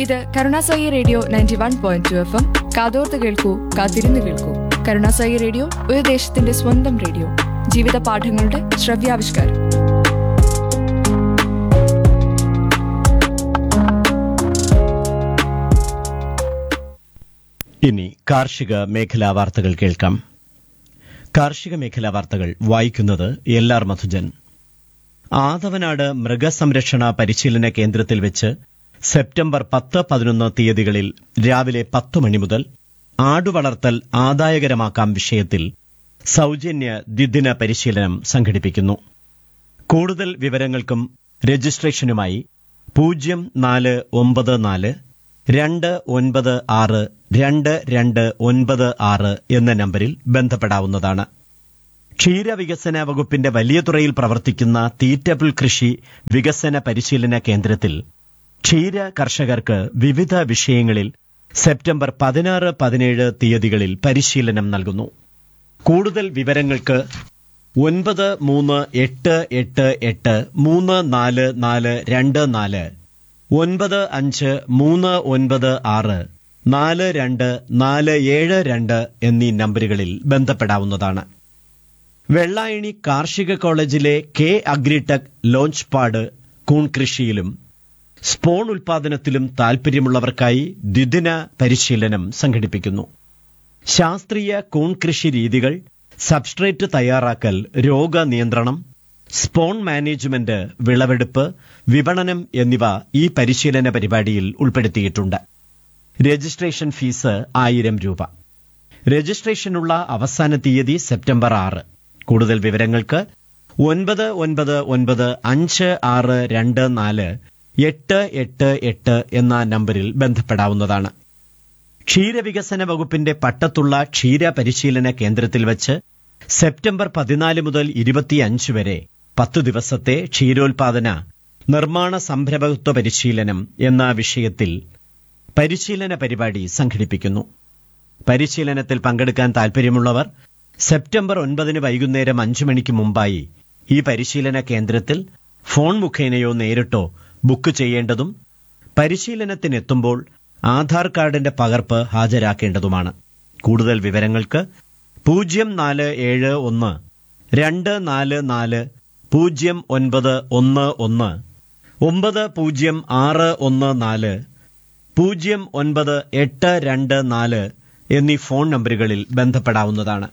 ഇത് കരുണാസായി radio ninety one point two F M കാതോർത്ത് കേൾക്കൂ കാത്തിരുന്ന് കേൾക്കൂ കരുണാസായി റേഡിയോ ഒരു ദേശത്തിന്റെ സ്വന്തം റേഡിയോ ജീവിത പാഠങ്ങളുടെ ശ്രവ്യാവിഷ്കാരം ഇനി കാർഷിക മേഖലാ വാർത്തകൾ കേൾക്കാം കാർഷിക മേഖലാ വാർത്തകൾ വായിക്കുന്നത് എൽ ആർ മധുജൻ ആദവനാട് മൃഗസംരക്ഷണ പരിശീലന കേന്ദ്രത്തിൽ വെച്ച് സെപ്റ്റംബർ പത്ത് പതിനൊന്ന് തീയതികളിൽ രാവിലെ പത്ത് മണി മുതൽ ആടുവളർത്തൽ ആദായകരമാക്കാം വിഷയത്തിൽ സൗജന്യ ദ്വിദിന പരിശീലനം സംഘടിപ്പിക്കുന്നു കൂടുതൽ വിവരങ്ങൾക്കും രജിസ്ട്രേഷനുമായി പൂജ്യം നാല് ഒമ്പത് നാല് രണ്ട് ഒൻപത് ആറ് രണ്ട് രണ്ട് ഒൻപത് ആറ് എന്ന നമ്പരിൽ ബന്ധപ്പെടാവുന്നതാണ് ക്ഷീരവികസന വകുപ്പിന്റെ വലിയ തുറയിൽ പ്രവർത്തിക്കുന്ന തീറ്റപ്പിൾ കൃഷി വികസന പരിശീലന കേന്ദ്രത്തിൽ ക്ഷീര കർഷകർക്ക് വിവിധ വിഷയങ്ങളിൽ സെപ്റ്റംബർ പതിനാറ് പതിനേഴ് തീയതികളിൽ പരിശീലനം നൽകുന്നു കൂടുതൽ വിവരങ്ങൾക്ക് ഒൻപത് മൂന്ന് എട്ട് എട്ട് എട്ട് മൂന്ന് നാല് നാല് രണ്ട് നാല് ഒൻപത് അഞ്ച് മൂന്ന് ഒൻപത് ആറ് നാല് രണ്ട് നാല് ഏഴ് രണ്ട് എന്നീ നമ്പറുകളിൽ ബന്ധപ്പെടാവുന്നതാണ് വെള്ളായണി കാർഷിക കോളേജിലെ കെ അഗ്രിടെക് ലോഞ്ച് പാഡ് കൂൺ കൃഷിയിലും സ്പോൺ ഉൽപാദനത്തിലും താൽപര്യമുള്ളവർക്കായി ദ്വിദിന പരിശീലനം സംഘടിപ്പിക്കുന്നു ശാസ്ത്രീയ കൂൺ കൃഷി രീതികൾ സബ്സ്ട്രേറ്റ് തയ്യാറാക്കൽ രോഗനിയന്ത്രണം സ്പോൺ മാനേജ്മെന്റ് വിളവെടുപ്പ് വിപണനം എന്നിവ ഈ പരിശീലന പരിപാടിയിൽ ഉൾപ്പെടുത്തിയിട്ടുണ്ട് രജിസ്ട്രേഷൻ ഫീസ് ആയിരം രൂപ രജിസ്ട്രേഷനുള്ള അവസാന തീയതി സെപ്റ്റംബർ ആറ് കൂടുതൽ വിവരങ്ങൾക്ക് ഒൻപത് ഒൻപത് ഒൻപത് അഞ്ച് ആറ് രണ്ട് നാല് എട്ട് എട്ട് എട്ട് എന്ന നമ്പറിൽ ബന്ധപ്പെടാവുന്നതാണ് ക്ഷീരവികസന വകുപ്പിന്റെ പട്ടത്തുള്ള ക്ഷീര പരിശീലന കേന്ദ്രത്തിൽ വച്ച് സെപ്റ്റംബർ പതിനാല് മുതൽ ഇരുപത്തിയഞ്ച് വരെ പത്തു ദിവസത്തെ ക്ഷീരോത്പാദന നിർമ്മാണ സംരംഭകത്വ പരിശീലനം എന്ന വിഷയത്തിൽ പരിശീലന പരിപാടി സംഘടിപ്പിക്കുന്നു പരിശീലനത്തിൽ പങ്കെടുക്കാൻ താൽപര്യമുള്ളവർ സെപ്റ്റംബർ ഒൻപതിന് വൈകുന്നേരം അഞ്ചു മണിക്ക് മുമ്പായി ഈ പരിശീലന കേന്ദ്രത്തിൽ ഫോൺ മുഖേനയോ നേരിട്ടോ ബുക്ക് ചെയ്യേണ്ടതും പരിശീലനത്തിനെത്തുമ്പോൾ ആധാർ കാർഡിന്റെ പകർപ്പ് ഹാജരാക്കേണ്ടതുമാണ് കൂടുതൽ വിവരങ്ങൾക്ക് പൂജ്യം നാല് ഏഴ് ഒന്ന് രണ്ട് നാല് നാല് പൂജ്യം ഒൻപത് ഒന്ന് ഒന്ന് ഒമ്പത് പൂജ്യം ആറ് ഒന്ന് നാല് പൂജ്യം ഒൻപത് എട്ട് രണ്ട് നാല് എന്നീ ഫോൺ നമ്പറുകളിൽ ബന്ധപ്പെടാവുന്നതാണ്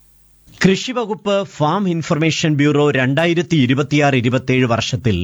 കൃഷിവകുപ്പ് ഫാം ഇൻഫർമേഷൻ ബ്യൂറോ രണ്ടായിരത്തി ഇരുപത്തിയാറ് ഇരുപത്തിയേഴ് വർഷത്തിൽ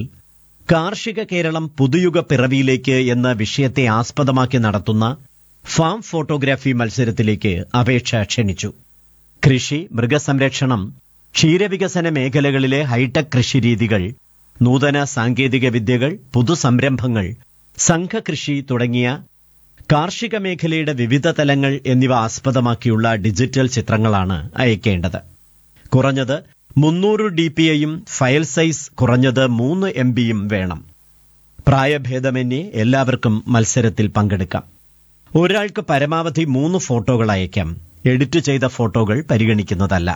കാർഷിക കേരളം പുതുയുഗ പിറവിയിലേക്ക് എന്ന വിഷയത്തെ ആസ്പദമാക്കി നടത്തുന്ന ഫാം ഫോട്ടോഗ്രാഫി മത്സരത്തിലേക്ക് അപേക്ഷ ക്ഷണിച്ചു കൃഷി മൃഗസംരക്ഷണം ക്ഷീരവികസന മേഖലകളിലെ ഹൈടെക് കൃഷിരീതികൾ നൂതന സാങ്കേതിക വിദ്യകൾ പുതുസംരംഭങ്ങൾ സംഘകൃഷി തുടങ്ങിയ കാർഷിക മേഖലയുടെ വിവിധ തലങ്ങൾ എന്നിവ ആസ്പദമാക്കിയുള്ള ഡിജിറ്റൽ ചിത്രങ്ങളാണ് അയക്കേണ്ടത് കുറഞ്ഞത് മുന്നൂറ് ഡി പി ഐയും ഫയൽ സൈസ് കുറഞ്ഞത് മൂന്ന് എം ബിയും വേണം പ്രായഭേദമന്യേ എല്ലാവർക്കും മത്സരത്തിൽ പങ്കെടുക്കാം ഒരാൾക്ക് പരമാവധി മൂന്ന് ഫോട്ടോകൾ അയക്കാം എഡിറ്റ് ചെയ്ത ഫോട്ടോകൾ പരിഗണിക്കുന്നതല്ല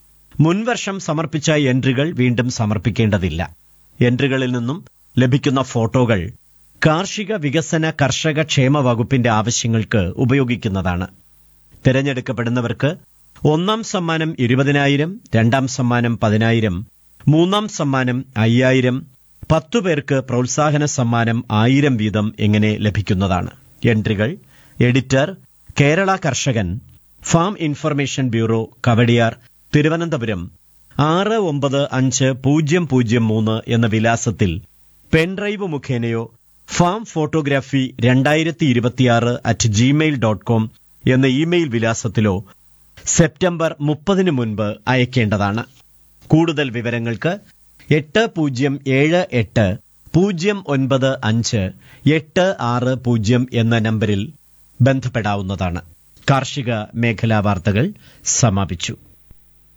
മുൻവർഷം സമർപ്പിച്ച എൻട്രികൾ വീണ്ടും സമർപ്പിക്കേണ്ടതില്ല എൻട്രികളിൽ നിന്നും ലഭിക്കുന്ന ഫോട്ടോകൾ കാർഷിക വികസന കർഷക ക്ഷേമ വകുപ്പിന്റെ ആവശ്യങ്ങൾക്ക് ഉപയോഗിക്കുന്നതാണ് തിരഞ്ഞെടുക്കപ്പെടുന്നവർക്ക് ഒന്നാം സമ്മാനം ഇരുപതിനായിരം രണ്ടാം സമ്മാനം പതിനായിരം മൂന്നാം സമ്മാനം അയ്യായിരം പത്തു പേർക്ക് പ്രോത്സാഹന സമ്മാനം ആയിരം വീതം എങ്ങനെ ലഭിക്കുന്നതാണ് എൻട്രികൾ എഡിറ്റർ കേരള കർഷകൻ farm information bureau Kawdiar Thiruvananthapuram ആറ് ഒമ്പത് അഞ്ച് പൂജ്യം പൂജ്യം മൂന്ന് എന്ന വിലാസത്തിൽ പെൻഡ്രൈവ് മുഖേനയോ ഫാം ഫോട്ടോഗ്രാഫി രണ്ടായിരത്തി ഇരുപത്തിയാറ് അറ്റ് ജിമെയിൽ ഡോട്ട് കോം എന്ന ഇമെയിൽ വിലാസത്തിലോ സെപ്റ്റംബർ മുപ്പതിന് മുൻപ് അയക്കേണ്ടതാണ് കൂടുതൽ വിവരങ്ങൾക്ക് എട്ട് പൂജ്യം ഏഴ് എട്ട് പൂജ്യം ഒൻപത് അഞ്ച് എട്ട് ആറ് പൂജ്യം എന്ന നമ്പരിൽ ബന്ധപ്പെടാവുന്നതാണ് കാർഷിക മേഖലാ വാർത്തകൾ സമാപിച്ചു